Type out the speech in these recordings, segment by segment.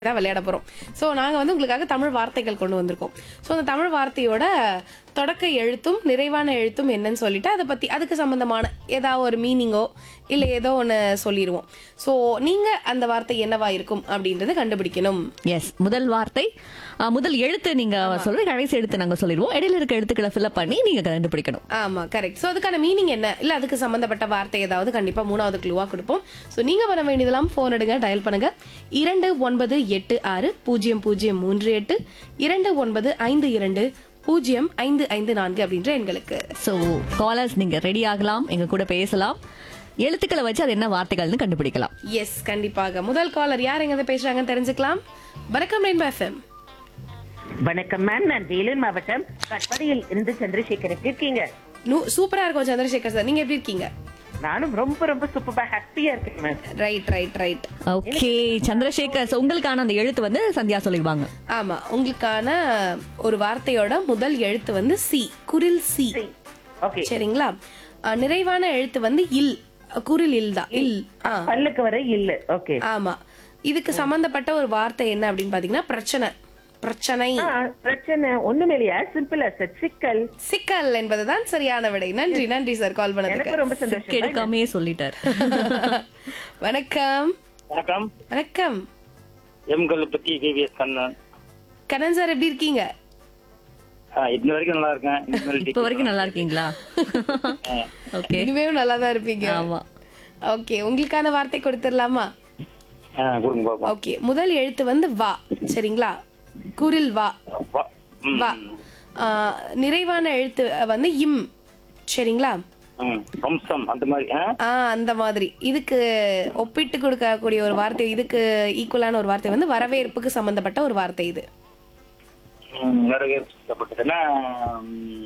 தான் விளையாட போறோம் ஸோ நாங்க வந்து உங்களுக்காக தமிழ் வார்த்தைகள் கொண்டு வந்திருக்கோம் ஸோ அந்த தமிழ் வார்த்தையோட தொடக்க எழுத்தும் நிறைவான எழுத்தும் என்னன்னு சொல்லிட்டு அதை பத்தி அதுக்கு சம்பந்தமான ஏதாவது ஒரு மீனிங்கோ இல்லை ஏதோ ஒன்று சொல்லிடுவோம் ஸோ நீங்க அந்த வார்த்தை என்னவா இருக்கும் அப்படின்றத கண்டுபிடிக்கணும் எஸ் முதல் வார்த்தை ஆ, முதல் எழுத்து நீங்க சொல்ற கடைசி எழுத்து நாங்க சொல்லிடுவோம் இடையில இருக்க எழுத்துக்களை ஃபில்அப் பண்ணி நீங்க கண்டுபிடிக்கணும் ஆமா கரெக்ட் ஸோ அதுக்கான மீனிங் என்ன இல்லை அதுக்கு சம்பந்தப்பட்ட வார்த்தை ஏதாவது கண்டிப்பா மூணாவது கிளூவா கொடுப்போம் ஸோ நீங்க பண்ண வேண்டியதெல்லாம் ஃபோன் எடுங்க டயல் பண்ணுங்க இரண்டு ஒன்பது எட்டு ஆறு பூஜ்ஜியம் பூஜ்ஜியம் மூன்று எட்டு இரண்டு ஒன்பது ஐந்து இரண்டு பூஜ்ஜியம் ஐந்து ஐந்து நான்கு அப்படின்ற எண்களுக்கு ஸோ காலர்ஸ் நீங்க ரெடி ஆகலாம் எங்க கூட பேசலாம் எழுத்துக்களை வச்சு அது என்ன வார்த்தைகள்னு கண்டுபிடிக்கலாம் எஸ் கண்டிப்பாக முதல் காலர் யார் எங்க பேசுறாங்கன்னு தெரிஞ்சுக்கலாம் வணக்கம் ரெயின்போ எஃப்எம் வணக்கம் மேம் நான் வேலூர் மாவட்டம் கட்பாடியில் இருந்து சந்திரசேகர் எப்படி இருக்கீங்க சூப்பரா இருக்கும் சந்திரசேகர் சார் நீங்க எப்படி இருக்கீங்க நானும் ரொம்ப ரொம்ப சூப்பரா ஹாப்பியா இருக்கேன் ma'am right right right okay Chandrasekhar so உங்களுக்கான அந்த எழுத்து வந்து சந்தியா சொல்லிடுவாங்க ஆமா உங்களுக்கான ஒரு வார்த்தையோட முதல் எழுத்து வந்து சி குரில் சி ஓகே சரிங்களா அஹ், நிறைவான எழுத்து வந்து இல் குரில் இல் தான் இல் ஆ பல்லுக்கு வர இல்ல ஓகே ஆமா இதுக்கு சம்பந்தப்பட்ட ஒரு வார்த்தை என்ன அப்படின்னு பாத்தீங்கன்னா பிரச்சனை பிரச்சனை பிரச்சனை ஒண்ணுமே இல்லையா சிம்பிளா சார் சிக்கல் சிக்கல் என்பதுதான் சரியான விடை நன்றி நன்றி சார் கால் பண்ணதுக்கு எனக்கு ரொம்ப சந்தோஷம் எடுக்காமே சொல்லிட்டார் வணக்கம் வணக்கம் வணக்கம் எம்கள் பத்தி கேவிஎஸ் கண்ணன் கண்ணன் சார் எப்படி இருக்கீங்க ஆ, இன்ன வரைக்கும் நல்லா இருக்கேன் இனிமேல் இப்ப வரைக்கும் நல்லா இருக்கீங்களா ஓகே இனிமேலும் நல்லா தான் இருப்பீங்க ஆமா ஓகே உங்களுக்கான வார்த்தை கொடுத்துடலாமா ஆ, கொடுங்க பாப்போம் ஓகே முதல் எழுத்து வந்து வா சரிங்களா குரில் வா வா. ம், வா ஆ, நிறைவான எழுத்து வந்து இம் சரிங்களா ம், வம்சம் அந்த மாதிரி ஆ? ஆ அந்த மாதிரி இதுக்கு ஒப்பிட்டு கொடுக்கக்கூடிய ஒரு வார்த்தை இதுக்கு ஈக்குவலான ஒரு வார்த்தை வந்து வரவேற்புக்கு சம்பந்தப்பட்ட ஒரு வார்த்தை இது ம், நிறைய சொல்லப்பட்டதுன்னா ம்,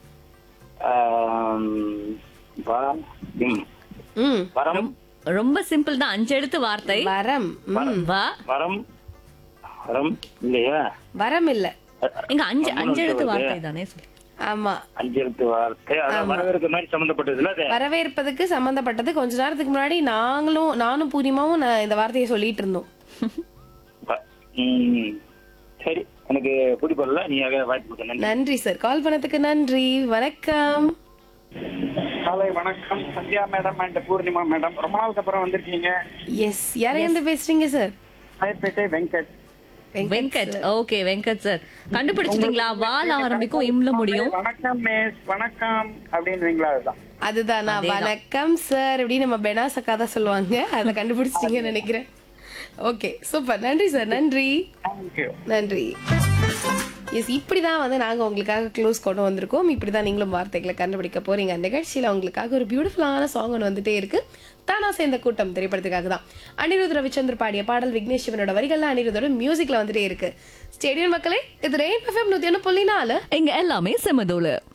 ஆம், வா, ம், ம் வரம் ரொம்ப சிம்பிள் தான் அஞ்சு எழுத்து வார்த்தை வரம் ம் வா வரம் வரம் இல்லையா வரம் இல்ல இங்க அஞ்சு அஞ்சு எழுத்து வார்த்தை தானே சொல்லு. ஆமா அஞ்சு எழுத்து வார்த்தை அதான் வரவேற்க மாதிரி சம்பந்தப்பட்டதுல அது வரவேற்பதுக்கு சம்பந்தப்பட்டது கொஞ்ச நேரத்துக்கு முன்னாடி நாங்களும் நானும் பூர்ணிமாவும் நான் இந்த வார்த்தையை சொல்லிட்டு இருந்தோம் வ- ம், சரி எனக்கு பிடிப்படல நீ வாய்ப்பு கொடுக்க நன்றி நன்றி சார் கால் பண்ணதுக்கு நன்றி வணக்கம் காலை வணக்கம் Sathya madam and Poornima madam ரொம்ப நாளுக்கு அப்புறம் வந்திருக்கீங்க எஸ் யாரையும் பேசுறீங்க sir Mayapettai Venkat Venkat okay Venkat sir கண்டுபிடிச்சிட்டீங்களா வால் ஆரம்பிக்கும் இம்ல முடியும் வணக்கம் மிஸ் வணக்கம் அப்படின்றீங்களா அதுதான் அதுதானா வணக்கம் சார் அப்படின்னு நம்ம பெனாஸ் அக்கா தான் சொல்லுவாங்க அதை கண்டுபிடிச்சிட்டீங்கன்னு நினைக்கிறேன் ஓகே சூப்பர் நன்றி சார் நன்றி தேங்க்யூ நன்றி எஸ் இப்படிதான் வந்து நாங்க உங்களுக்காக க்ளோஸ் கொண்டு வந்திருக்கோம் இப்படிதான் நீங்களும் வார்த்தைகளை கண்டுபிடிக்க போறீங்க நிகழ்ச்சியில உங்களுக்காக ஒரு பியூட்டிஃபுல்லான சாங் ஒன்று வந்துட்டே இருக்கு தானா சேர்ந்த கூட்டம் திரைப்படத்துக்காக தான் அனிருத் ரவிச்சந்தர் பாடிய பாடல் விக்னேஷ் சிவனோட வரிகள்ல அனிருத்தோட மியூசிக்ல வந்துட்டே இருக்கு ஸ்டேடியம் மக்களே இது ரெயின் எஃப்எம் நூத்தி ஒன்று புள்ளி நாலு இங்க எல்லாமே செமதோல